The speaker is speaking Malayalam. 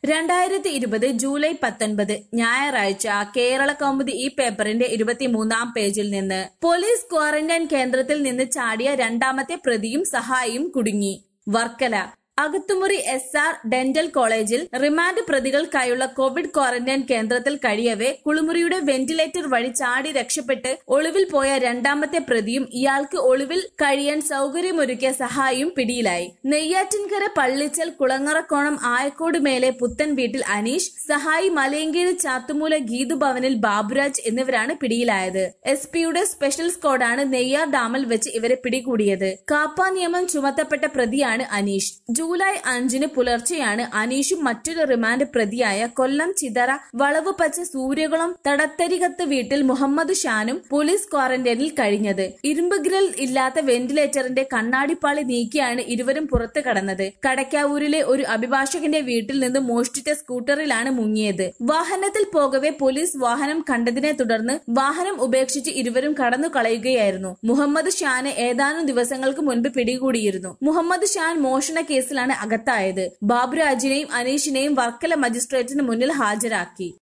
രണ്ടായിരത്തി ഇരുപത് ജൂലൈ പത്തൊൻപത് ഞായറാഴ്ച കേരള കൗമുദി ഈ പേപ്പറിന്റെ ഇരുപത്തിമൂന്നാം പേജിൽ നിന്ന് പോലീസ് ക്വാറന്റൈൻ കേന്ദ്രത്തിൽ നിന്ന് ചാടിയ രണ്ടാമത്തെ പ്രതിയും സഹായിയും കുടുങ്ങി Varkala Akathumuri S R dental കോളേജിൽ റിമാൻഡ് പ്രതികൾക്കായുള്ള കോവിഡ് ക്വാറന്റൈൻ കേന്ദ്രത്തിൽ കഴിയവെ കുളിമുറിയുടെ വെന്റിലേറ്റർ വഴി ചാടി രക്ഷപ്പെട്ട് ഒളിവിൽ പോയ രണ്ടാമത്തെ പ്രതിയും ഇയാൾക്ക് ഒളിവിൽ കഴിയാൻ സൗകര്യമൊരുക്കിയ സഹായിയും പിടിയിലായി നെയ്യാറ്റിൻകര പള്ളിച്ചൽ കുളങ്ങറക്കോണം ആയക്കോട് മേലെ പുത്തൻ വീട്ടിൽ അനീഷ് സഹായി മലയങ്കേട് ചാത്തുമൂല ഗീതു ഭവനിൽ ബാബുരാജ് എന്നിവരാണ് പിടിയിലായത് എസ് പിയുടെ സ്പെഷ്യൽ സ്ക്വാഡാണ് നെയ്യാർ ഡാമിൽ വെച്ച് ഇവരെ പിടികൂടിയത് കാപ്പ നിയമം ചുമത്തപ്പെട്ട പ്രതിയാണ് അനീഷ് ജൂലൈ അഞ്ചിന് പുലർച്ചെയാണ് അനീഷും മറ്റൊരു റിമാൻഡ് പ്രതിയായ കൊല്ലം ചിതറ വളവ് പച്ച സൂര്യകുളം തടത്തരികത്ത് വീട്ടിൽ മുഹമ്മദ് ഷാനും പോലീസ് ക്വാറന്റൈനിൽ കഴിഞ്ഞത് ഇരുമ്പ് ഗ്രിൽ ഇല്ലാത്ത വെന്റിലേറ്ററിന്റെ കണ്ണാടിപ്പാളി നീക്കിയാണ് ഇരുവരും പുറത്തു കടന്നത് കടക്കാവൂരിലെ ഒരു അഭിഭാഷകന്റെ വീട്ടിൽ നിന്ന് മോഷ്ടിച്ച സ്കൂട്ടറിലാണ് മുങ്ങിയത് വാഹനത്തിൽ പോകവെ പോലീസ് വാഹനം കണ്ടതിനെ തുടർന്ന് വാഹനം ഉപേക്ഷിച്ച് ഇരുവരും കടന്നു കളയുകയായിരുന്നു മുഹമ്മദ് ഷാന് ഏതാനും ദിവസങ്ങൾക്ക് മുൻപ് പിടികൂടിയിരുന്നു മുഹമ്മദ് ഷാൻ മോഷണ കേസിലാണ് അകത്തായത് ബാബുരാജിനെയും അനീഷിനെയും വർക്കല മജിസ്ട്രേറ്റിന് മുന്നിൽ ഹാജരാക്കി